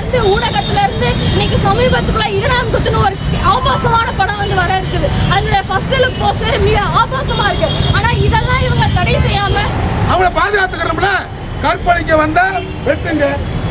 இருந்து ஊடகத்துல இருந்து இன்னைக்கு சமீபத்துக்குள்ள இருநாம் குத்துன்னு ஒரு ஆபாசமான படம் வந்து வர இருக்குது அதனுடைய ஃபர்ஸ்ட் லுக் போஸ்டர் மிக ஆபாசமா இருக்கு ஆனா இதெல்லாம் இவங்க தடை செய்யாம அவங்கள பாதுகாத்துக்கிறோம்ல கற்பழிக்க வந்தா வெட்டுங்க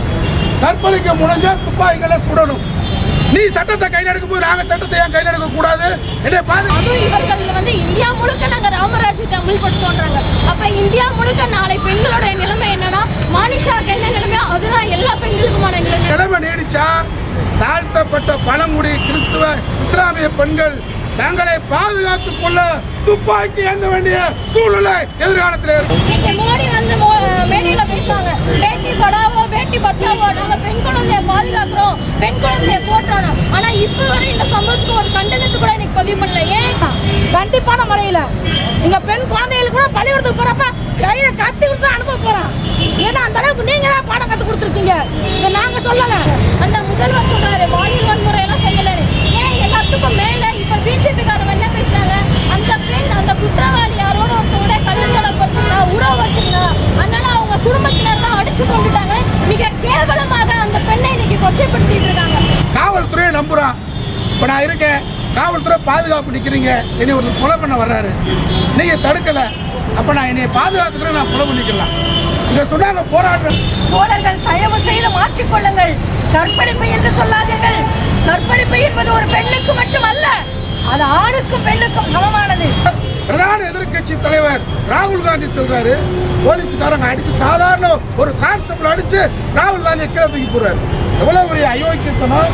கற்பழிக்க முடிஞ்சா துப்பாக்கிகளை சுடணும் நீ சட்டத்தை கையில் எடுக்கும் போது நாங்க சட்டத்தை ஏன் கையில் எடுக்க கூடாது என்னை பாது அதுவும் இவர்கள் வந்து இந்தியா முழுக்க நாங்க ராமராஜ்யத்தை அமல்படுத்தோன்றாங்க அப்ப இந்தியா முழுக்க நாளை பெண்களுடைய நிலைமை என்னன்னா மானிஷாக்கு என்ன நிலைமையோ அதுதான் எல்லா பெண்களுக்குமான நிலைமை நிலைமை நீடிச்சா தாழ்த்தப்பட்ட பழங்குடி கிறிஸ்துவ இஸ்லாமிய பெண்கள் தங்களை பாதுகாத்துக் கொள்ள துப்பாக்கி ஏந்த வேண்டிய சூழ்நிலை எதிர்காலத்தில் இருக்கும் இன்னைக்கு மோடி வந்து மோ- மேடையில பேசுவாங்க பேட்டி படாவோ பேட்டி பச்சாவோ நாங்க பெண் குழந்தைய பாதுகாக்கிறோம் பெண் குழந்தைய போற்றணும் ஆனா இப்ப வரை இந்த சம்பவத்துக்கு ஒரு கண்டனத்து கூட எனக்கு பதிவு பண்ணல ஏன் கண்டிப்பான முறையில இங்க பெண் குழந்தைகளுக்கு கூட பள்ளிக்கூடத்துக்கு போறப்ப கையில கத்தி கொடுத்து அனுப்ப போறோம் ஏன்னா அந்த அளவுக்கு நீங்க தான் பாடம் கத்து கொடுத்துருக்கீங்க இதை நாங்க சொல்லல அந்த முதல்வர் சொல்றாரு பாலியல் வன்முறை எல்லாம் செய்யலன்னு ஏன் எல்லாத்துக்கும் மேல இப்ப பிஜேபி காரங்க என்ன பேசுறாங்க அந்த பெண் அந்த குற்றவாளி யாரோட ஒருத்தவங்க கள்ளத்தொடர்பு வச்சிருந்தா உறவு வச்சிருந்தா அதனால அவங்க குடும்பத்தினர் தான் அடிச்சு கொண்டுட்டாங்க மிக கேவலமாக அந்த பெண்ணை இன்னைக்கு கொச்சைப்படுத்திட்டு இருக்காங்க காவல்துறையை நம்புறான் இப்ப நான் இருக்கேன் காவல்துறை பாதுகாப்பு நிக்கிறீங்க என்னை ஒருத்தர் கொலை பண்ண வர்றாரு நீங்க தடுக்கல அப்ப நான் என்னை பாதுகாத்துக்கிறேன் நான் கொலை பண்ணிக்கலாம் இங்க சொன்னாங்க போராட்டம் தோழர்கள் தயவு செய்து மாற்றிக்கொள்ளுங்கள் கற்பழிப்பு என்று சொல்லாதீர்கள் கற்பழிப்பு என்பது ஒரு பெண்ணுக்கு மட்டுமல்ல அது ஆணுக்கும் பெண்ணுக்கும் சமமானது பிரதான எதிர்க்கட்சி தலைவர் ராகுல் காந்தி சொல்றாரு போலீஸ்காரங்க அடிச்சு சாதாரண ஒரு கான்ஸ்டபிள் அடிச்சு ராகுல் காந்தியை கீழே தூக்கி போறாரு எவ்வளவு பெரிய அயோக்கியத்தனம்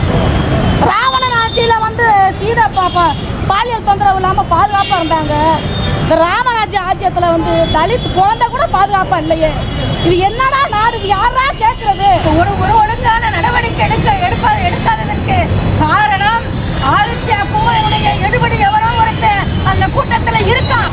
ராவணன் ஆட்சியில வந்து சீதா பாப்பா பாலியல் தொந்தரவு இல்லாம பாதுகாப்பா இருந்தாங்க இந்த ராமராஜ்ய ஆட்சியத்துல வந்து தலித் குழந்தை கூட பாதுகாப்பா இல்லையே இது என்னடா நாடு இது யாரா கேக்குறது ஒரு ஒரு ஒழுங்கான நடவடிக்கை எடுக்க எடுப்ப எடுக்காததற்கு காரணம் ஆதித்யா பூவனுடைய எடுபடி எவனோ ஒருத்தன் அந்த கூட்டத்துல இருக்கான்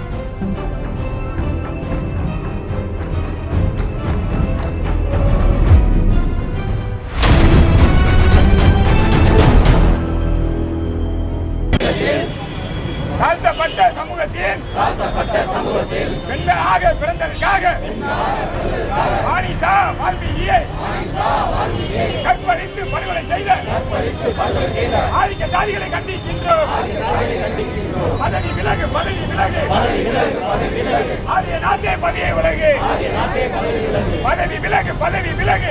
தாழ்த்தப்பட்ட சமூகத்தின் பெண்களாக பிறந்ததற்காக மானிசா வால்மீகியை கற்பழித்து படுகொலை செய்த ஆதிக்க சாதிகளை கண்டிக்கின்றோம் பதவி விலகு பதவி விலகு ஆதிய நாட்டே பதவியை விலகு பதவி விலகு பதவி விலகு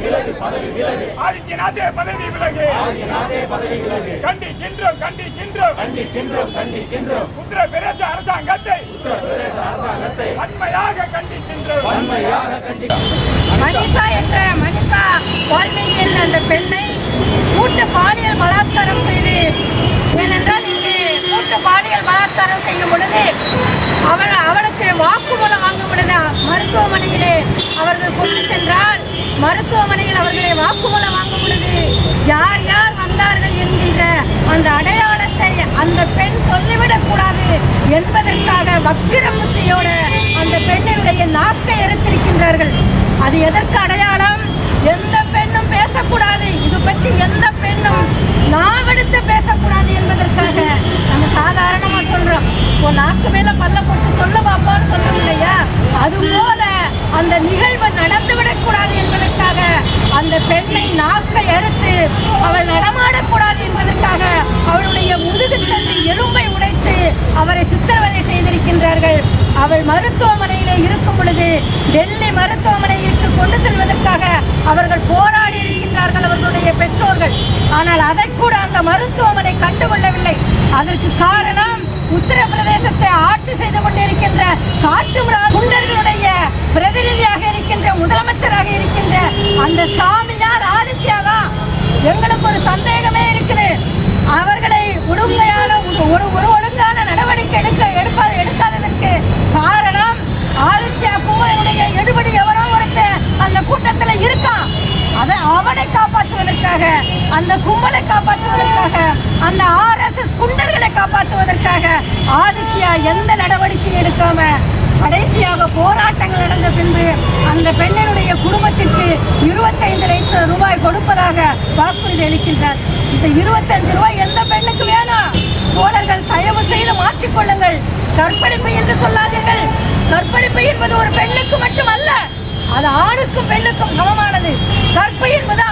ஆதித்ய நாட்டே பதவி விலகு கண்டிக்கின்றோம் கண்டிக்கின்றோம் கண்டிக்கின்றோம் கண்டிக்கின்றோம் உத்தரப்பிரதேச அரசாங்கத்தை வன்மையாக கண்டிக்கின்றோம் மனிஷா என்ற மனிஷா வால்மீகி என்ற அந்த பெண்ணை கூட்டு பாலியல் பலாத்காரம் செய்து ஏனென்றால் இங்கே கூட்டு பாலியல் பலாத்காரம் செய்யும் பொழுது அவள் அவளுக்கு வாக்குமூலம் வாங்கும் பொழுது மருத்துவமனையிலே அவர்கள் கொண்டு சென்றால் மருத்துவமனையில் அவர்களை வாக்குமூலம் வாங்கும் பொழுது யார் யார் வந்தார்கள் என்கிற அந்த அடையாளத்தை அந்த பெண் சொல்லிவிடக் கூடாது என்பதற்காக வக்கிர புத்தியோட அந்த பெண்ணினுடைய நாக்கை எடுத்திருக்கின்றார்கள் அது எதற்கு அடையாளம் எந்த பெண்ணும் பேசக்கூடாது இது பற்றி எந்த பெண்ணும் நாவெடுத்து பேசக்கூடாது என்பதற்காக நம்ம சாதாரணமா சொல்றோம் உன் நாக்கு மேல பல்ல போட்டு சொல்ல பாப்பான்னு சொல்றோம் இல்லையா அது போல அந்த நிகழ்வு நடந்துவிடக் கூடாது என்பதற்காக அந்த பெண்ணை நாக்கை அறுத்து அவள் நடமாடக்கூடாது என்பதற்காக அவளுடைய முதுகுத்தண்டு எலும்பை உடைத்து அவரை சித்திரவதை செய்திருக்கின்றார்கள் அவள் மருத்துவமனையிலே இருக்கும் பொழுது டெல்லி மருத்துவமனைக்கு கொண்டு செல்வதற்காக அவர்கள் போராடி இருக்கின்றார்கள் அவர்களுடைய பெற்றோர்கள் ஆனால் அதை கூட அந்த மருத்துவமனை கண்டுகொள்ளவில்லை அதற்கு காரணம் உத்தரப்பிரதேசத்தை ஆட்சி செய்து கொண்டிருக்கின்ற காட்டுமிரா குண்டர்களுடைய பிரதிநிதியாக இருக்கின்ற முதலமைச்சராக இருக்கின்ற அந்த சாமியார் ஆதித்யா தான் எங்களுக்கு ஒரு சந்தேகமே இருக்குது அவர்களை ஒழுங்கையான ஒரு ஒரு ஒழுங்கான நடவடிக்கை எடுக்க எடுப்ப எடுக்காததற்கு காரணம் ஆதித்யா பூவனுடைய எடுபடி எவனோ ஒருத்தன் அந்த கூட்டத்துல இருக்கான் அதை அவனை காப்பாற்றுவதற்காக அந்த கும்பலை காப்பாற்றுவதற்காக அந்த ஆர்எஸ்எஸ் குண்டர்களை காப்பாற்றுவதற்காக ஆதித்யா எந்த நடவடிக்கையும் எடுக்காம கடைசியாக போராட்டங்கள் நடந்த பின்பு அந்த பெண்ணினுடைய குடும்பத்திற்கு இருபத்தைந்து லட்சம் ரூபாய் கொடுப்பதாக வாக்குறுதி அளிக்கின்றார் இந்த இருபத்தஞ்சு ரூபாய் எந்த பெண்ணுக்கு வேணும் தோழர்கள் தயவு செய்து மாற்றிக்கொள்ளுங்கள் கற்பழிப்பு என்று சொல்லாதீர்கள் கற்பழிப்பு என்பது ஒரு பெண்ணுக்கு மட்டுமல்ல அது ஆணுக்கும் பெண்ணுக்கும் சமமானது கற்பு என்பது ஆணுக்கும்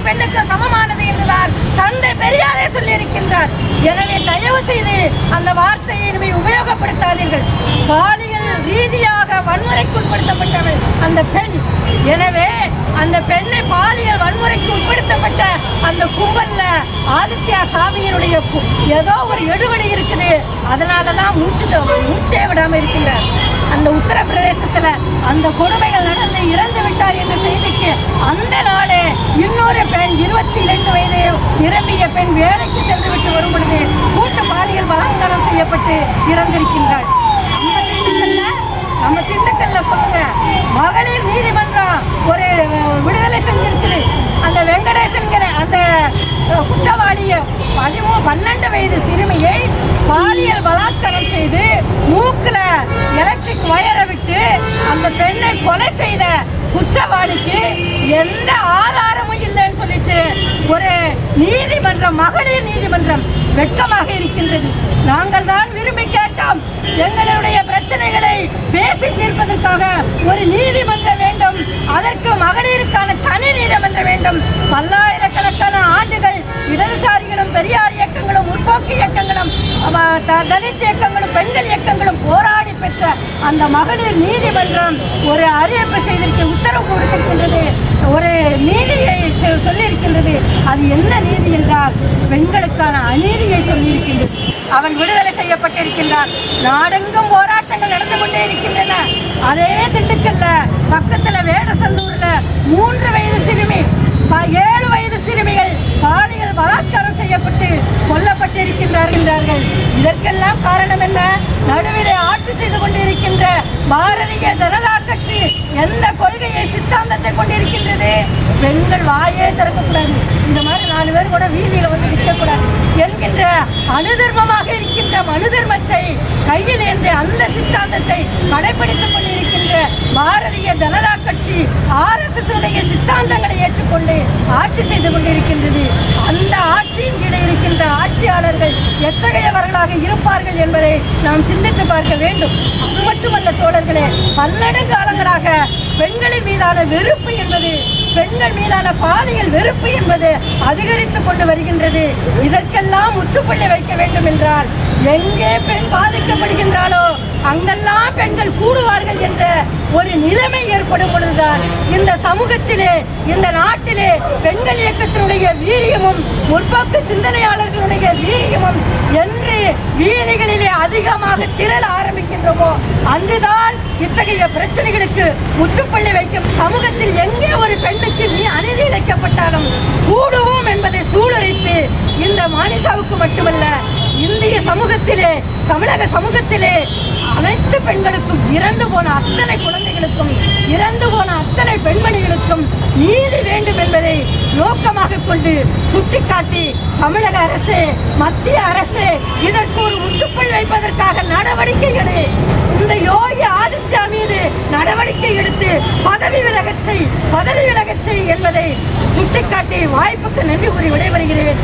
ஆணுக்கும் பெண்ணுக்கும் சமமானது என்றுதான் தந்தை பெரியாரே சொல்லியிருக்கின்றார் எனவே தயவு செய்து அந்த வார்த்தையை இனிமே உபயோகப்படுத்தாதீர்கள் பாலியல் ரீதியாக வன்முறைக்கு உட்படுத்தப்பட்டவள் அந்த பெண் எனவே அந்த பெண்ணை பாலியல் வன்முறைக்கு உட்படுத்தப்பட்ட அந்த கும்பல்ல ஆதித்யா சாமியினுடைய கு- ஏதோ ஒரு எடுபடி இருக்குது அதனால தான் மூச்சு த- மூச்சே விடாம இருக்கின்றார் அந்த உத்தரப்பிரதேசத்துல அந்த கொடுமைகள் நடந்து இறந்து விட்டார் என்ற செய்திக்கு அந்த நாளே இன்னொரு பெண் இருபத்தி இரண்டு வயது நிரம்பிய பெண் வேலைக்கு சென்று விட்டு வரும் பொழுது கூட்டு பாலியல் பலாத்காரம் செய்யப்பட்டு இறந்திருக்கின்றாள் நம்ம திண்டுக்கல்ல நம்ம திண்டுக்கல்ல சொல்லுங்க மகளிர் நீதிமன்றம் ஒரு அஹ், விடுதலை செஞ்சிருக்குது அந்த வெங்கடேசன்கிற அந்த அஹ், குற்றவாளியை பதிமூ பன்னெண்டு வயது சிறுமியை பாலியல் பலாத்காரம் செய்து மூக்குல எலக்ட்ரிக் வயரை விட்டு அந்த பெண்ணை கொலை செய்த குற்றவாளிக்கு எந்த ஆதாரமும் இல்லைன்னு சொல்லிட்டு ஒரு நீதிமன்றம் மகளிர் நீதிமன்றம் வெட்கமாக இருக்கின்றது நாங்கள் தான் விரும்பி கேட்டோம் எங்களுடைய பிரச்சனைகளை பேசி தீர்ப்பதற்காக ஒரு நீதிமன்றம் வேண்டும் அதற்கு மகளிருக்கான தனி நீதிமன்றம் வேண்டும் பல்லாயிரக்கணக்கான ஆண்டுகள் இடதுசாரிகளும் பெரியார் இயக்கங்களும் முற்போக்கு இயக்கங்களும் அவ, த- தலித் இயக்கங்களும் பெண்கள் இயக்கங்களும் போராடி பெற்ற அந்த மகளிர் நீதிமன்றம் ஒரு அறிவிப்பு செய்திருக்க உத்தரவு கொடுத்திருக்கின்றது ஒரு நீதியை சொ- சொல்லியிருக்கின்றது அது என்ன நீதி என்றால் பெண்களுக்கான அநீதியை சொல்லியிருக்கின்றது அவன் விடுதலை செய்யப்பட்டிருக்கின்றான் நாடெங்கும் போராட்டங்கள் நடந்து கொண்டே இருக்கின்றன அதே திண்டுக்கல்ல பக்கத்துல வேடசந்தூர்ல மூன்று வயது சிறுமி ப- ஏழு வயது சிறுமிகள் பாலியல் பலாத்காரம் செய்யப்பட்டு கொல்லப்பட்டிருக்கின்றார்கள் இதற்கெல்லாம் காரணம் என்ன நடுவிலே ஆட்சி செய்து கொண்டிருக்கின்ற பாரதிய ஜனதா கட்சி எந்த கொள்கையை சித்தாந்தத்தை கொண்டிருக்கின்றது பெண்கள் வாயே திறக்கக்கூடாது இந்த மாதிரி நாலு பேர் கூட வீதியில வந்து நிற்கக்கூடாது என்கின்ற அனுதர்மமாக இருக்கின்ற மனுதர்மத்தை கையில் ஏந்தி அந்த சித்தாந்தத்தை கடைபிடித்துக் கொண்டிருக்கின்ற பாரதிய ஜனதா கட்சி ஆர்எஸ்எஸ் உடைய சித்தாந்தங்களை ஏற்றுக்கொண்டு ஆட்சி செய்து கொண்டிருக்கின்றது அந்த ஆட்சியின் கீழே இருக்கின்ற ஆட்சியாளர்கள் எத்தகையவர்களாக இருப்பார்கள் என்பதை நாம் சிந்தித்து பார்க்க வேண்டும் அது மட்டுமல்ல தோழர்களே பன்னெடுங்காலங்களாக பெண்களின் மீதான வெறுப்பு என்பது பெண்கள் மீதான பாலியல் வெறுப்பு என்பது அதிகரித்துக் கொண்டு வருகின்றது இதற்கெல்லாம் முற்றுப்புள்ளி வைக்க வேண்டும் என்றால் எங்கே பெண் பாதிக்கப்படுகின்றாளோ அங்கெல்லாம் பெண்கள் கூடுவார்கள் என்ற ஒரு நிலைமை ஏற்படும் பொழுதுதான் இந்த சமூகத்திலே இந்த நாட்டிலே பெண்கள் இயக்கத்தினுடைய வீரியமும் முற்போக்கு சிந்தனையாளர்களுடைய வீரியமும் என்று வீதிகளிலே அதிகமாக திரள ஆரம்பிக்கின்றோமோ அன்றுதான் இத்தகைய பிரச்சனைகளுக்கு முற்றுப்புள்ளி வைக்கும் சமூகத்தில் எங்கே ஒரு பெண்ணுக்கு நீ அநீதி இழைக்கப்பட்டாலும் கூடுவோம் என்பதை சூளுரைத்து இந்த மானிசாவுக்கு மட்டுமல்ல இந்திய சமூகத்திலே தமிழக சமூகத்திலே அனைத்து பெண்களுக்கும் இறந்து போன அத்தனை குழந்தைகளுக்கும் இறந்து போன அத்தனை பெண்மணிகளுக்கும் நீதி வேண்டும் என்பதை நோக்கமாக கொண்டு சுட்டிக்காட்டி தமிழக அரசு மத்திய அரசு இதற்கு ஒரு முற்றுப்புள்ளி வைப்பதற்காக நடவடிக்கை எடு இந்த யோகி ஆதித்யா மீது நடவடிக்கை எடுத்து பதவி விலகச் செய் பதவி விலகச் செய் என்பதை சுட்டிக்காட்டி வாய்ப்புக்கு நன்றி கூறி விடைபெறுகிறேன்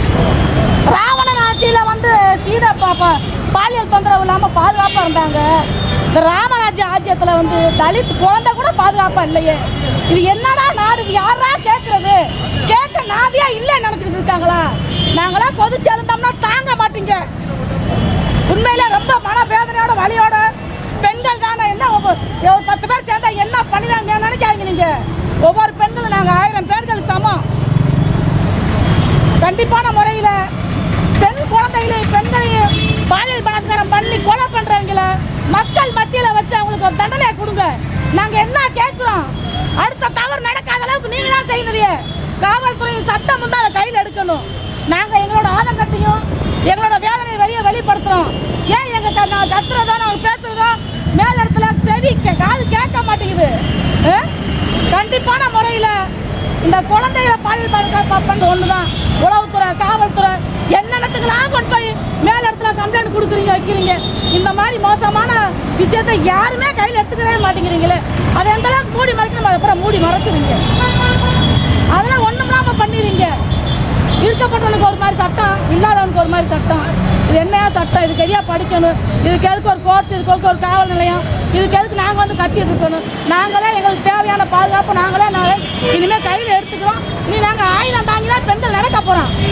ராவணன் ஆட்சியில வந்து சீதா பாப்பா பாலியல் தொந்தரவு இல்லாம பாதுகாப்பா இருந்தாங்க இந்த ராமராஜ்ய ஆட்சியத்துல வந்து தலித் குழந்தை கூட பாதுகாப்பா இல்லையே இது என்னடா நாடு இது யாரா கேக்குறது கேட்க நாதியா இல்ல நினைச்சுக்கிட்டு இருக்காங்களா நாங்களாம் கொதிச்சு எழுந்தோம்னா தாங்க மாட்டீங்க உண்மையில ரொம்ப மனவேதனையோட வலியோட பெண்கள் தானே என்ன ஒவ்வொரு ஒரு பத்து பேர் சேர்ந்தா என்ன பண்ணிடுறாங்க நினைக்காதீங்க நீங்க ஒவ்வொரு பெண்களும் நாங்க ஆயிரம் பேர்கள் சமம் கண்டிப்பான முறையில பெண் குழந்தைகளை பெண்களையும் பாலியல் பலாத்காரம் பண்ணி கொலை பண்றவங்கள மக்கள் மத்தியில வச்சு அவங்களுக்கு ஒரு தண்டனையை கொடுங்க நாங்க என்ன கேட்கிறோம் அடுத்த தவறு நடக்காத அளவுக்கு நீங்க தான் செய்யணுறிய காவல்துறை சட்டம் வந்து அதை கையில் எடுக்கணும் நாங்க எங்களோட ஆதங்கத்தையும் எங்களோட வேதனையை வெளியே வெளிப்படுத்துறோம் ஏன் எங்க க- நான் கத்துறதோ நாங்க பேசுறதோ மேல் இடத்துல செவி கே- காது கேட்க மாட்டேங்குது ஆ? கண்டிப்பான முறையில இந்த குழந்தைகளை பாலியல் பலாத்காரம் பண்ண ஒண்ணுதான் உளவுத்துறை காவல்துறை என்னென்னத்துக்கெல்லாம் கொண்டு போய் மேல் இடத்துல கம்ப்ளைண்ட் கொடுக்குறீங்க வைக்கிறீங்க இந்த மாதிரி மோசமான விஷயத்தை யாருமே கையில் எடுத்துக்கவே மாட்டேங்கிறீங்களே அதை எந்த அளவுக்கு மூடி மறைக்கணும் அதை அப்புறம் மூடி மறைச்சிருங்க அதெல்லாம் ஒண்ணுமில்லாம பண்ணிடுறீங்க இருக்கப்பட்டவனுக்கு ஒரு மாதிரி சட்டம் இல்லாதவனுக்கு ஒரு மாதிரி சட்டம் இது என்னையா சட்டம் இதுக்கு எதையா படிக்கணும் இதுக்கு எதுக்கு ஒரு கோர்ட் இதுக்கு எதுக்கு ஒரு காவல் நிலையம் இதுக்கு எதுக்கு நாங்கள் வந்து கத்திட்டு இருக்கணும் நாங்களே எங்களுக்கு தேவையான பாதுகாப்பு நாங்களே நாங்கள் இனிமேல் கையில் எடுத்துக்கிறோம் நீ நாங்கள் ஆயுதம் தாங்கி தான்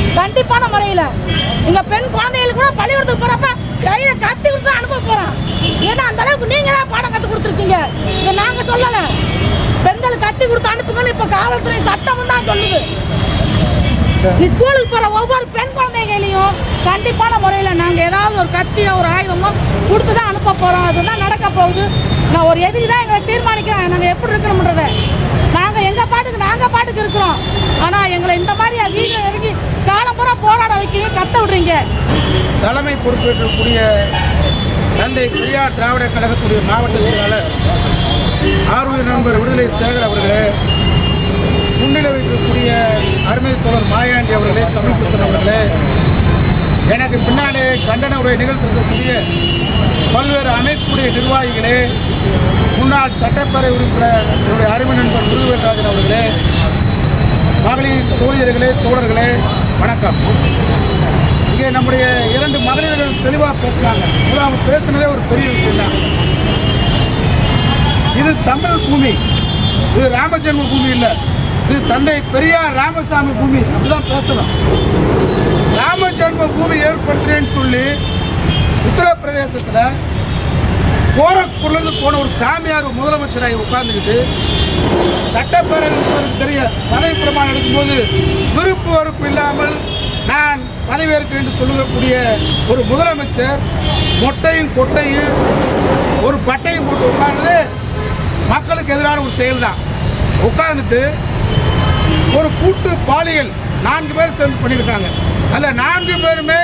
கண்டிப்பான முறையில் இங்க பெண் குழந்தைகளுக்கு கூட பள்ளிக்கூடத்துக்கு போறப்ப கையில கத்தி கொடுத்து அனுப்ப போறோம் ஏன்னா அந்த அளவுக்கு நீங்க தான் பாடம் கத்து கொடுத்துருக்கீங்க இதை நாங்க சொல்லல பெண்கள் கத்தி கொடுத்து அனுப்புங்கன்னு இப்ப காவல்துறை சட்டமும் தான் சொல்லுது நீ ஸ்கூலுக்கு போற ஒவ்வொரு பெண் குழந்தைகளையும் கண்டிப்பான முறையில் நாங்கள் ஏதாவது ஒரு கத்தியோ ஒரு ஆயுதமோ கொடுத்து தான் அனுப்ப போகிறோம் அதுதான் நடக்க போகுது நான் ஒரு எதுக்கு தான் எங்களை தீர்மானிக்கிறேன் நாங்கள் எப்படி இருக்கணும்ன்றத நாங்கள் எங்கள் பாட்டுக்கு நாங்கள் பாட்டுக்கு இருக்கிறோம் ஆனால் எங்களை இந்த மாதிரி வீட்டில் இறங்கி காலம் பூரா போராட வைக்கிறீங்க கத்த விடுறீங்க தலைமை பொறுப்பேற்றக்கூடிய தந்தை பெரியார் திராவிட கழகத்துடைய மாவட்ட செயலாளர் ஆர்வலர் நண்பர் விடுதலை சேகர் அவர்களே முன்னிலை வைக்கக்கூடிய அருமை தோழர் மாயாண்டி அவர்களே தமிழ் புத்தன் அவர்களே எனக்கு பின்னாலே கண்டன உரை நிகழ்த்திருக்கக்கூடிய பல்வேறு அமைப்புடைய நிர்வாகிகளே முன்னாள் சட்டப்பேரவை உறுப்பினர் என்னுடைய அருமை நண்பர் முருகவேல்ராஜன் அவர்களே மகளிர் தோழியர்களே தோழர்களே வணக்கம் இங்கே நம்முடைய இரண்டு மகளிர்கள் தெளிவாக பேசுனாங்க முதல்ல அவங்க பேசுனதே ஒரு பெரிய விஷயம் தான் இது தமிழ் பூமி இது ராமஜென்ம பூமி இல்லை இது தந்தை பெரியார் ராமசாமி பூமி அப்படிதான் பேசணும் ராமஜென்ம பூமி ஏற்படுத்துறேன்னு சொல்லி உத்தரப்பிரதேசத்தில் கோரக்பூர்லேருந்து போன ஒரு சாமியார் முதலமைச்சராகி உட்கார்ந்துக்கிட்டு சட்டப்பேரவை உறுப்பினருக்கு தெரிய பதவி பிரமாணம் எடுக்கும்போது விருப்பு வெறுப்பு இல்லாமல் நான் பதவியேற்கிறேன் என்று சொல்லக்கூடிய ஒரு முதலமைச்சர் மொட்டையும் கொட்டையும் ஒரு பட்டையும் போட்டு உட்கார்ந்து மக்களுக்கு எதிரான ஒரு செயல் தான் உட்கார்ந்துட்டு ஒரு கூட்டு பாலியல் நான்கு பேர் சேர்ந்து பண்ணியிருக்காங்க அந்த நான்கு பேருமே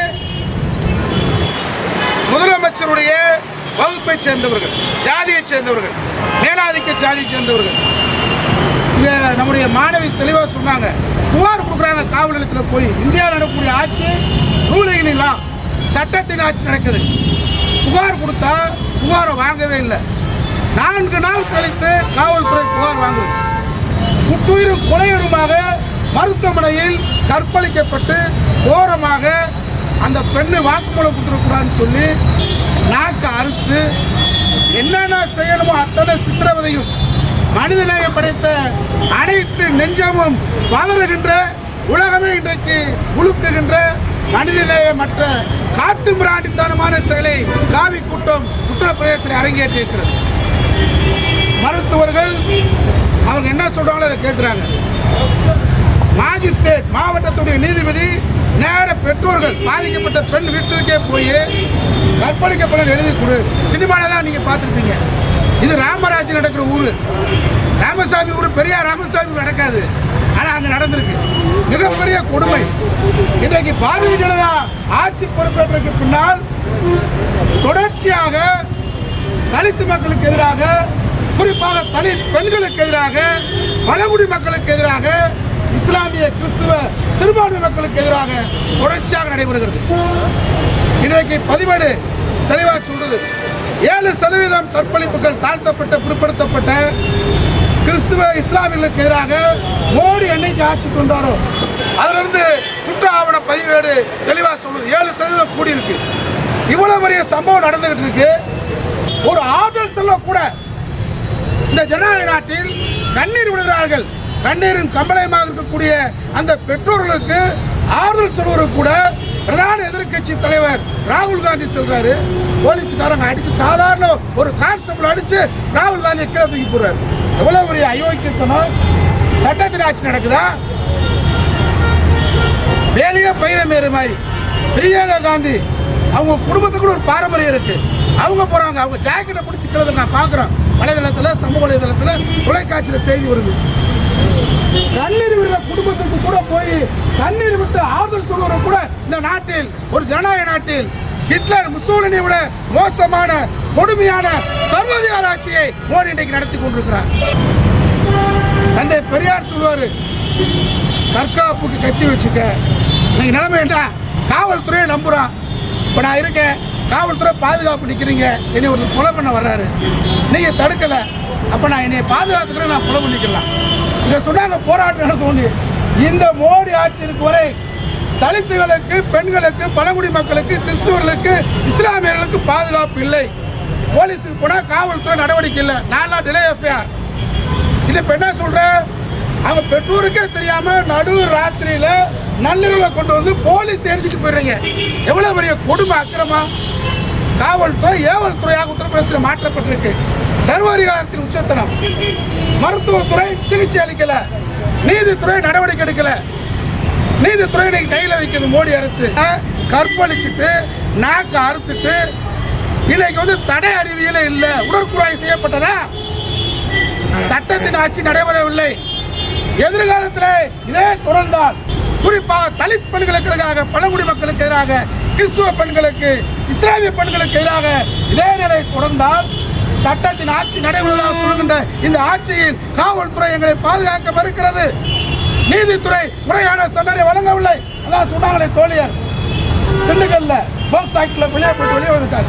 முதலமைச்சருடைய வகுப்பை சேர்ந்தவர்கள் ஜாதியை சேர்ந்தவர்கள் மேலாதிக்க ஜாதியை சேர்ந்தவர்கள் இங்க நம்முடைய மாணவி தெளிவாக சொன்னாங்க புகார் கொடுக்குறாங்க காவல் நிலையத்தில் போய் இந்தியாவில் நடக்கக்கூடிய ஆட்சி ரூலிங் இல்லா சட்டத்தின் ஆட்சி நடக்குது புகார் கொடுத்தா புகாரை வாங்கவே இல்லை நான்கு நாள் கழித்து காவல்துறை புகார் வாங்குது குற்றுயிரும் கொலையுருமாக மருத்துவமனையில் கற்பழிக்கப்பட்டு கோரமாக அந்த பெண்ணை வாக்குமூலம் கொடுத்துருக்கூடாதுன்னு சொல்லி நாக்க அறுத்து என்னென்ன செய்யணுமோ அத்தனை சித்திரவதையும் மனிதநேயம் படைத்த அனைத்து நெஞ்சமும் பதறுகின்ற உலகமே இன்றைக்கு உழுக்குகின்ற மனிதநேயமற்ற காட்டு மிராண்டித்தனமான செயலை காவி கூட்டம் உத்தரப்பிரதேசத்தில் அரங்கேற்றிருக்கிறது மருத்துவர்கள் அவங்க என்ன சொல்றாங்களோ அதை கேட்குறாங்க மாஜிஸ்ட்ரேட் மாவட்டத்துடைய நீதிபதி நேர பெற்றோர்கள் பாதிக்கப்பட்ட பெண் வீட்டிற்கே போய் கற்பழிக்கப்பட எழுதி கொடு சினிமால தான் நீங்க பார்த்துருப்பீங்க இது ராமராஜ் நடக்கிற ஊரு ராமசாமி ஊர் பெரியார் ராமசாமி நடக்காது ஆனா அங்க நடந்திருக்கு மிகப்பெரிய கொடுமை இன்றைக்கு பாரதிய ஜனதா ஆட்சி பொறுப்பேற்றதுக்கு பின்னால் தொடர்ச்சியாக தலித்து மக்களுக்கு எதிராக குறிப்பாக தலித் பெண்களுக்கு எதிராக பழங்குடி மக்களுக்கு எதிராக இஸ்லாமிய கிறிஸ்துவ சிறுபான்மை மக்களுக்கு எதிராக தொடர்ச்சியாக நடைபெறுகிறது இன்றைக்கு பதிவேடு தெளிவாக சொல்றது ஏழு சதவீதம் கற்பழிப்புகள் தாழ்த்தப்பட்ட பிற்படுத்தப்பட்ட கிறிஸ்துவ இஸ்லாமியர்களுக்கு எதிராக மோடி என்னைக்கு ஆட்சிக்கு வந்தாரோ அதிலிருந்து குற்ற ஆவண பதிவேடு தெளிவா சொல்லுது ஏழு சதவீதம் கூடி இருக்கு இவ்வளவு பெரிய சம்பவம் நடந்துகிட்டு இருக்கு ஒரு ஆறுதல் சொல்ல கூட இந்த ஜனநாயக நாட்டில் கண்ணீர் விடுகிறார்கள் கண்ணீரின் கம்பளயமாக இருக்கக்கூடிய அந்த பெற்றோர்களுக்கு ஆறுதல் சொல்வதற்கு கூட பிரதான எதிர்க்கட்சி தலைவர் ராகுல் காந்தி சொல்றாரு போலீஸ்காரங்க அடிச்சு சாதாரண ஒரு கான்ஸ்டபிள் அடிச்சு ராகுல் காந்தி கீழே தூக்கி போடுறாரு எவ்வளவு பெரிய அயோக்கியத்தனம் சட்டத்தின் ஆட்சி நடக்குதா வேலையே பயிரமேறு மாதிரி பிரியங்கா காந்தி அவங்க குடும்பத்துக்கு கூட ஒரு பாரம்பரியம் இருக்கு அவங்க போறாங்க அவங்க ஜாக்கெட்டை பிடிச்சிக்கிறத நான் பார்க்குறோம் வலைதளத்துல சமூக வலைதளத்துல தொலைக்காட்சியில செய்தி வருது கண்ணீர் விடுற குடும்பத்துக்கு கூட போய் கண்ணீர் விட்டு ஆறுதல் சொல்லுவதை கூட இந்த நாட்டில் ஒரு ஜனநாயக நாட்டில் ஹிட்லர் முசோலினை விட மோசமான கொடுமையான சர்வாதிகார ஆட்சியை மோடி இன்றைக்கு நடத்தி கொண்டிருக்கிறார் தந்தை பெரியார் சொல்லுவாரு தற்காப்புக்கு கத்தி வச்சுக்க இன்னைக்கு நிலைமை என்ன காவல்துறையை நம்புறான் இப்போ நான் இருக்கேன் காவல்துறை பாதுகாப்பு நிற்கிறீங்க என்னை ஒருத்தர் கொலை பண்ண வர்றாரு நீங்க தடுக்கல அப்ப நான் என்னை பாதுகாத்துக்கிறேன் நான் கொலை பண்ணிக்கலாம் இங்க சொன்னாங்க போராட்டம் நடக்கும் இந்த மோடி ஆட்சி இருக்கு வரை தலித்துகளுக்கு பெண்களுக்கு பழங்குடி மக்களுக்கு கிறிஸ்துவர்களுக்கு இஸ்லாமியர்களுக்கு பாதுகாப்பு இல்லை போலீஸுக்கு போனா காவல்துறை நடவடிக்கை இல்லை நான் டிலே எஃப்ஐஆர் இது இப்ப என்ன சொல்ற அவங்க பெற்றோருக்கே தெரியாம நடு ராத்திரியில நள்ளிரவுல கொண்டு வந்து போலீஸ் எரிச்சிட்டு போயிடுறீங்க எவ்வளவு பெரிய கொடுமை அக்கிரமா காவல்துறை ஏவல் துறையாக உத்தரப்பிரதேசத்தில் மாற்றப்பட்டிருக்கு சர்வாதிகாரத்தின் உச்சத்தனம் மருத்துவத்துறை சிகிச்சை அளிக்கல நீதித்துறை நடவடிக்கை எடுக்கல நீதித்துறை இன்னைக்கு கையில வைக்கிறது மோடி அரசு அஹ், கற்பழிச்சிட்டு நாக்க அறுத்துட்டு இன்னைக்கு வந்து தடை அறிவியலே இல்ல உடற்குறாய் செய்யப்பட்டதா சட்டத்தின் ஆட்சி நடைபெறவில்லை எதிர்காலத்தில் இதே தொடர்ந்தால் குறிப்பாக தலித் பெண்களுக்கு எதிராக பழங்குடி மக்களுக்கு எதிராக கிறிஸ்துவ பெண்களுக்கு இஸ்லாமிய பெண்களுக்கு எதிராக இதே நிலை தொடர்ந்தால் சட்டத்தின் ஆட்சி நடைபெறுவதாக சொல்லுகின்ற இந்த ஆட்சியில் காவல்துறை எங்களை பாதுகாக்க மறுக்கிறது நீதித்துறை முறையான தண்டனை வழங்கவில்லை அதான் சொன்னாங்களே தோழியர் திண்டுக்கல்ல போக்ஸ் ஆக்ட்ல வெளியே போயிட்டு வெளியே வந்துட்டாரு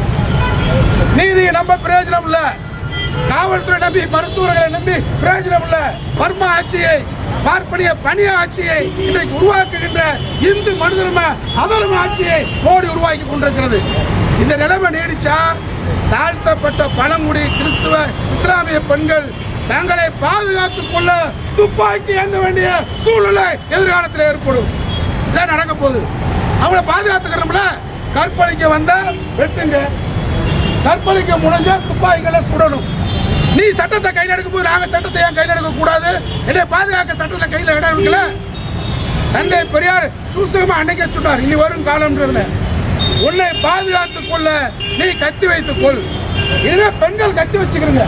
நீதியை நம்ப பிரயோஜனம் இல்ல காவல்துறை நம்பி மருத்துவர்களை நம்பி பிரயோஜனம் இல்ல பர்மா ஆட்சியை பார்ப்பனிய பணிய ஆட்சியை இன்றைக்கு உருவாக்குகின்ற இந்து மனிதர்ம அதர்ம ஆட்சியை மோடி உருவாக்கி கொண்டிருக்கிறது இந்த நிலைமை நீடிச்சா தாழ்த்தப்பட்ட பழங்குடி கிறிஸ்துவ இஸ்லாமிய பெண்கள் தங்களை பாதுகாத்துக் கொள்ள துப்பாக்கி ஏந்த வேண்டிய சூழ்நிலை எதிர்காலத்தில் ஏற்படும் இதான் நடக்க போகுது அவங்கள பாதுகாத்துக்கிறோம்ல கற்பழிக்க வந்தா வெட்டுங்க கற்பழிக்க முடிஞ்ச துப்பாக்கிகளை சுடணும் நீ சட்டத்தை கையில் எடுக்கும் போது நாங்க சட்டத்தை ஏன் கையில் எடுக்க கூடாது என்னை பாதுகாக்க சட்டத்தை கையில் இடம் இருக்குல்ல தந்தை பெரியார் சூசகமா அன்னைக்கே சொன்னார் இனி வரும் காலம்ன்றதுல உன்னை பாதுகாத்துக் கொள்ள நீ கத்தி வைத்துக் கொள் இனிமே பெண்கள் கத்தி வச்சுக்கிறீங்க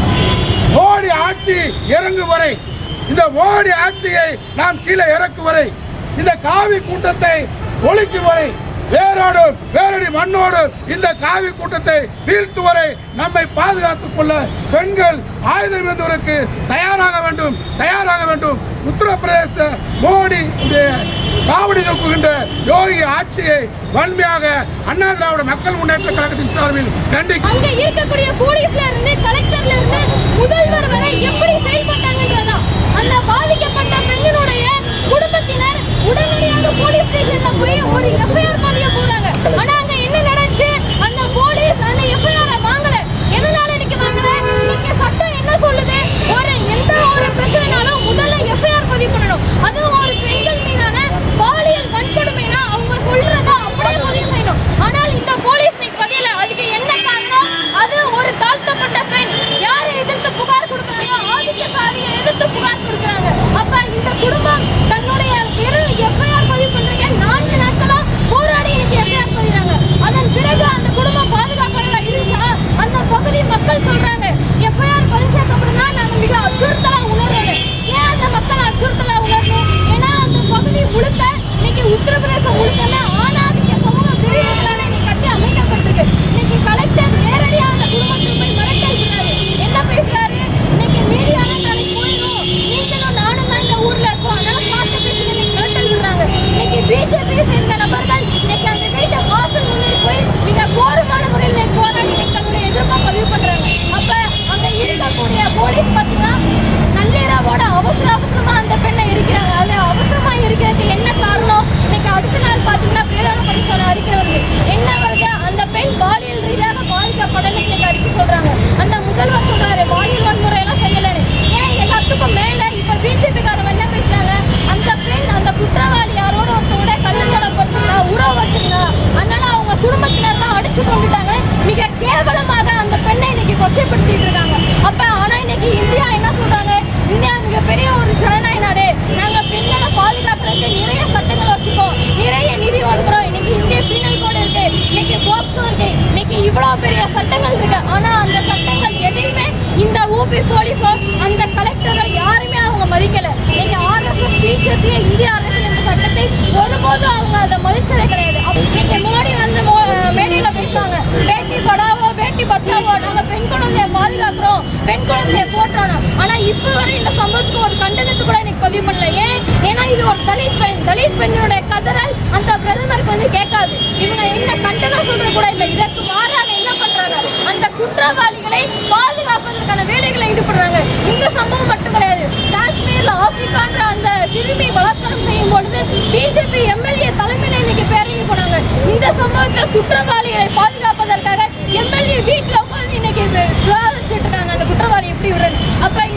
மோடி ஆட்சி இறங்கு வரை இந்த மோடி ஆட்சியை நாம் கீழே இறக்கும் வரை இந்த காவி கூட்டத்தை ஒழிக்கும் வரை வேரோடு வேரடி மண்ணோடு இந்த காவி கூட்டத்தை வீழ்த்து வரை நம்மை பாதுகாத்துக் கொள்ள பெண்கள் ஆயுதம் இருந்தவருக்கு தயாராக வேண்டும் தயாராக வேண்டும் உத்தரப்பிரதேச மோடி இந்த காவடி தூக்குகின்ற யோகி ஆட்சியை வன்மையாக அண்ணா திராவிட மக்கள் முன்னேற்ற கழகத்தின் சார்பில் கண்டிக்க அங்க இருக்கக்கூடிய போலீஸ்ல இருந்து கலெக்டர்ல இருந்து முதல்வர் வரை எப்படி செயல்பட்டாங்கன்றதா அந்த பாதிக்கப்பட்ட பெண்ணினுடைய குடும்பத்தினர் உடனடியாக போலீஸ் ஸ்டேஷன்ல போய் ஒரு எஃப்ஐஆர் பதிய போறாங்க ஆனா அங்க என்ன நடந்துச்சு அந்த போலீஸ் அந்த எஃப்ஐஆர் வாங்கல எதனால இன்னைக்கு வாங்கல இன்னைக்கு சட்டம் என்ன சொல்லுது ஒரு எந்த ஒரு பிரச்சனைனாலும் முதல்ல எஃப்ஐஆர் பதிவு பண்ணணும் அதுவும் ஒரு பெண்கள் மீதான பாலியல் வன்கொடுமைனா அவங்க சொல்றத அப்படியே பதிவு செய்யணும் ஆனால் இந்த போலீஸ் இன்னைக்கு பதியல அதுக்கு என்ன காரணம் அது ஒரு தாழ்த்தப்பட்ட பெண் யாரை எதிர்த்து புகார் கொடுக்குறாங்க ஆதிக்கசாலியை எதிர்த்து புகார் கொடுக்குறாங்க அப்ப இந்த குடும்பம் தன்னுடைய வெறும் எஃப்ஐஆர் பதிவு பண்றீங்க நான்கு நாட்களா போராடி இன்னைக்கு எஃப்ஐஆர் பதிறாங்க அதன் பிறகு அந்த குடும்பம் பாதுகாப்பானதா இருந்துச்சா அந்த பகுதி மக்கள் சொல்றாங்க எஃப்ஐஆர் பதிச்சதுக்கு அப்புறம் தான் நாங்க மிக அச்சுறுத்தலா உணர்றோம் ஏன் அந்த மக்கள் அச்சுறுத்தலா உணரணும் ஏன்னா அந்த பகுதி முழுக்க இன்னைக்கு உத்தரப்பிரதேசம் முழுக்கமே ஆணாதிக்க சமூக பிரிவுகளால இன்னைக்கு கட்டி அமைக்கப்பட்டிருக்கு இன்னைக்கு கலெக்டர் நேரடியா அந்த குடும்பத்துக்கு போய் மிரட்டல் விடுறாரு என்ன பேசுறாரு இன்னைக்கு மீடியால நாளைக்கு போயிடும் நீங்களும் நானும் தான் இந்த ஊர்ல இருக்கோம் அதனால பார்த்து பேசுங்க இன்னைக்கு மிரட்டல் விடுறாங்க இன்னைக்கு பிஜேபி சேர்ந்த நபர்கள் இன்னைக்கு அந்த வீட்டை வாசல் முன்னாடி போய் மிக கோரமான முறையில் இன்னைக்கு போராடி இன்னைக்கு தன்னுடைய எதிர்ப்பா பதிவு பண்றாங்க அப்ப அங்க இருக்கக்கூடிய போலீஸ் பாத்தீங்கன்னா நள்ளிரவோட அவசர அவசரமா அந்த பெண்ணை இருக்கிறாங்க அது அவசரமா இருக்கிறதுக்கு என்ன காரணம் இன்னைக்கு அடுத்த நாள் பாத்தீங்கன்னா பிரதான பரிசோதனை அறிக்கை வருது என்ன வருது அந்த பெண் பாலியல் ரீதியாக பாதிக்கப்படல இன்னைக்கு அறிக்கை சொல்றாங்க அந்த முதல்வர் சொல்றாரு பாலியல் வன்முறை எல்லாம் செய்யலன்னு ஏன் எல்லாத்துக்கும் மேல இப்ப பிஜேபி காரங்க என்ன பேசுறாங்க அந்த பெண் அந்த குற்றவாளி யாரோட ஒருத்தவோட கள்ளத்தொடர்பு வச்சிருந்தா உறவு வச்சிருந்தா அதனால அவங்க குடும்பத்தினர் தான் அடிச்சு கொண்டுட்டாங்க மிக கேவலமாக அந்த பெண்ணை இன்னைக்கு கொச்சைப்படுத்திட்டு இருக்காங்க அப்ப ஆனா இன்னைக்கு இந்தியா என்ன சொல்றாங்க இந்தியா மிகப்பெரிய ஒரு ஜனநாயக நாடு நாங்க பெண்களை பாதுகாக்கிறதுக்கு நிறைய சட்டங்கள் வச்சுக்கோம் நிறைய நிதி ஒதுக்குறோம் இன்னைக்கு இந்திய பீனல் கோடு இருக்கு இன்னைக்கு போக்சோ இருக்கு இன்னைக்கு இவ்வளவு பெரிய சட்டங்கள் இருக்கு ஆனா அந்த சட்டங்கள் எதையுமே இந்த ஊபி போலீஸோ அந்த கலெக்டரோ யாருமே அவங்க மதிக்கல இன்னைக்கு ஆர்எஸ்எஸ் பிஜேபி இந்திய அரசு இந்த சட்டத்தை ஒருபோதும் அவங்க அதை மதிச்சதே கிடையாது இன்னைக்கு மோடி வந்து மோ- மேடையில பேசுவாங்க பேட்டி படாவோ பேட்டி பச்சாவோ நாங்க பெண் குழந்தைய பாதுகாக்கிறோம் பெண் குழந்தைய போற்றோம் ஆனா இப்ப வரை இந்த சம்பவத்துக்கு ஒரு கண்டனத்து கூட எனக்கு பதிவு பண்ணல ஏன் ஏன்னா இது ஒரு தலித் பெண் தலித் பெண்ணுடைய கதறல் அந்த பிரதமருக்கு வந்து கேட்காது இவங்க என்ன கண்டனம் சொல்றது கூட இல்லை இதற்கு மாறாக என்ன பண்றாங்க அந்த குற்றவாளிகளை பாதுகாப்பதற்கான வேலைகளை ஈடுபடுறாங்க இந்த சம்பவம் மட்டும் கிடையாது காஷ்மீர்ல ஆசிகான்ற அந்த சிறுமி பலாத்காரம் செய்யும் பொழுது பிஜேபி எம்எல்ஏ தலைமையில இன்னைக்கு பேரணி போனாங்க இந்த சம்பவத்தில் குற்றவாளிகளை எம்எல்ஏ வீட்டுல உட்கார்ந்து இன்னைக்கு வி- விவாதிச்சுட்டு இருக்காங்க அந்த குற்றவாளி எப்படி விடுறது அப்ப இந்த பிஜேபி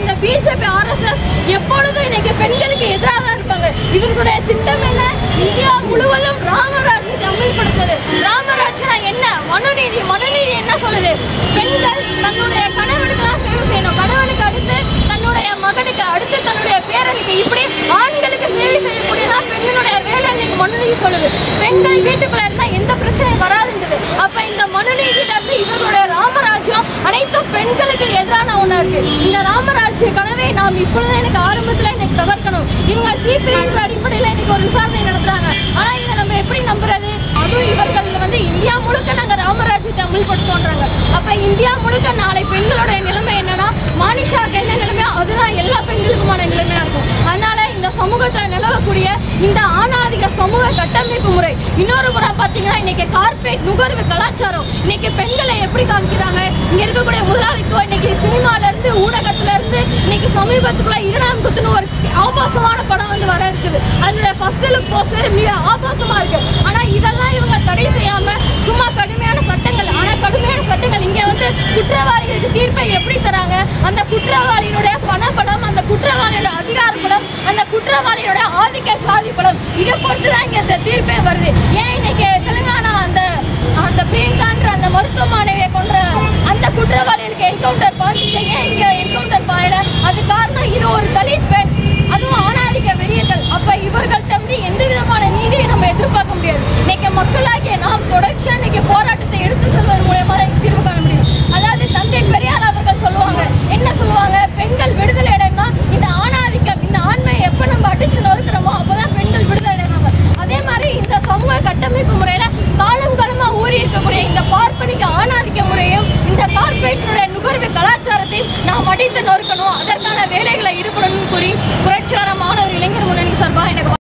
பிஜேபி ஆர்எஸ்எஸ் எப்பொழுதும் இன்னைக்கு பெண்களுக்கு எதிராக தான் இருப்பாங்க இவர்களுடைய திட்டம் என்ன இந்தியா முழுவதும் ராமராஜ்யத்தை அமல்படுத்துவது ராமராஜ்னா என்ன மனுநீதி மனுநீதி என்ன சொல்லுது பெண்கள் தன்னுடைய கணவனுக்கு தான் சேவை செய்யணும் கணவனுக்கு அடுத்து தன்னுடைய மகனுக்கு அடுத்து தன்னுடைய பேரனுக்கு இப்படி ஆண்களுக்கு சேவை செய்யக்கூடியதான் பெண்களுடைய வேலை இன்னைக்கு மனுநீதி சொல்லுது பெண்கள் வீட்டுக்குள்ள இருந்தா எந்த பிரச்சனையும் வராதுன்றது அப்ப இந்த மனுநீதியில இருந்து இவர்களுடைய ராமராஜ்யம் அனைத்தும் பெண்களுக்கு எதிரான ஒண்ணா இருக்கு இந்த ராமராஜ்ய கனவை நாம் இப்பொழுது எனக்கு ஆரம்பத்துல இன்னைக்கு தவிர்க்கணும் இவங்க சிபிஐ அடிப்படையில இன்னைக்கு ஒரு விசாரணை நடத்துறாங்க ஆனா இதை நம்ம எப்படி நம்புறது அதுவும் இவர்கள் வந்து இந்தியா முழுக்க நாங்க ராமராஜ்யத்தை அமல்படுத்தோன்றாங்க அப்ப இந்தியா முழுக்க நாளை பெண்களுடைய நிலைமை என்னன்னா மானிஷாக்கு என்ன நிலைமையோ அதுதான் எல்லா பெண்களுக்குமான நிலைமையா இருக்கும் அதனால இந்த சமூகத்துல நிலவக்கூடிய இந்த ஆணாதிக்க சமூக கட்டமைப்பு முறை இன்னொரு புறம் பாத்தீங்கன்னா இன்னைக்கு கார்ப்பரேட் நுகர்வு கலாச்சாரம் இன்னைக்கு பெண்களை எப்படி காமிக்கிறாங்க இங்க இருக்கக்கூடிய முதலாளித்துவம் இன்னைக்கு சினிமால இருந்து ஊடகத்துல இருந்து இன்னைக்கு சமீபத்துக்குள்ள இரண்டாம் குத்துன்னு ஒரு ஆபாசமான படம் வந்து வர இருக்குது அதனுடைய ஃபர்ஸ்ட் லுக் போஸ்டர் மிக ஆபாசமா இருக்கு ஆனா இதெல்லாம் இவங்க தடை செய்யாம சும்மா கடுமையான சட்டங்கள் ஆனா கடுமையான சட்டங்கள் இங்க வந்து குற்றவாளிகளுக்கு தீர்ப்பை எப்படி தராங்க அந்த குற்றவாளியினுடைய பணபலம் அந்த குற்றவாளியோட அதிகார பலம் அந்த குற்றவாளியோட ஆதிக்க சாதி பலம் இதை பொறுத்து தான் இங்க இந்த தீர்ப்பே வருது ஏன் இன்னைக்கு தெலுங்கானா அந்த அந்த பிரியங்கான்ற அந்த மருத்துவ மாணவியை கொன்ற அந்த குற்றவாளிகளுக்கு என்கவுண்டர் பாதிச்சு ஏன் இங்க என்கவுண்டர் பாயல அது காரணம் இது ஒரு தலித் பெண் அதுவும் ஆணாதிக்க வெறியர்கள் அப்ப இவர்கள் தம்பி எந்த விதமான நீதியை நம்ம எதிர்பார்க்க முடியாது இன்னைக்கு மக்களாகிய நாம் தொடர்ச்சியா இன்னைக்கு போராட்டத்தை எடுத்து செல்வதன் மூலயமா தான் இதுக்கு தீர்வு காண முடியும் அதாவது தந்தை பெரியார் அவர்கள் சொல்லுவாங்க என்ன சொல்லுவாங்க பெண்கள் விடுதலை அடையணும்னா இந்த ஆணாதிக்கம் இந்த ஆண்மையை எப்ப நம்ம அடிச்சு நொறுக்கிறோமோ அப்பதான் பெண்கள் விடுதலை அடைவாங்க அதே மாதிரி இந்த சமூக கட்டமைப்பு முறையில காலம் காலமா ஊறி இருக்கக்கூடிய இந்த பார்ப்பனிக்க ஆணாதிக்க முறையும் இந்த கார்பரேட்டுடைய நுகர்வு கலாச்சாரத்தையும் நாம் அடித்து நொறுக்கணும் அதற்கான வேலைகளை ஈடுபடணும்னு கூறி புரட்சிகர